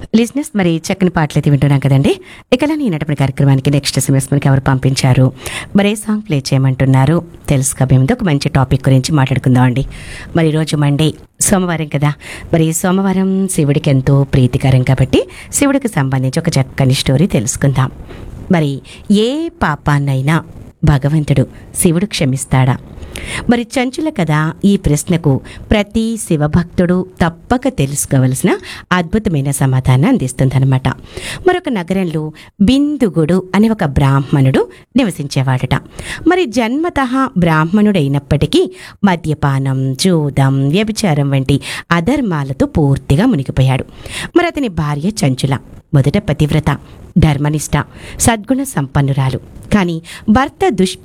లిజినెస్ మరి చక్కని పాటలు అయితే వింటున్నాం కదండి ఇక ఈ నటన కార్యక్రమానికి నెక్స్ట్ ఎస్ఎంఎస్ మనకి ఎవరు పంపించారు మరి ఏ సాంగ్ ప్లే చేయమంటున్నారు తెలుసుకోబోయే ముందు ఒక మంచి టాపిక్ గురించి మాట్లాడుకుందాం అండి మరి ఈరోజు మండే సోమవారం కదా మరి సోమవారం శివుడికి ఎంతో ప్రీతికరం కాబట్టి శివుడికి సంబంధించి ఒక చక్కని స్టోరీ తెలుసుకుందాం మరి ఏ పాపాన్నైనా భగవంతుడు శివుడు క్షమిస్తాడా మరి చంచుల కథ ఈ ప్రశ్నకు ప్రతి శివభక్తుడు తప్పక తెలుసుకోవలసిన అద్భుతమైన సమాధానం అందిస్తుందన్నమాట మరొక నగరంలో బిందుగుడు అనే ఒక బ్రాహ్మణుడు నివసించేవాడట మరి జన్మత బ్రాహ్మణుడైనప్పటికీ మద్యపానం జూదం వ్యభిచారం వంటి అధర్మాలతో పూర్తిగా మునిగిపోయాడు మరి అతని భార్య చంచుల మొదట పతివ్రత ధర్మనిష్ట సద్గుణ సంపన్నురాలు కానీ భర్త దుష్ప్ర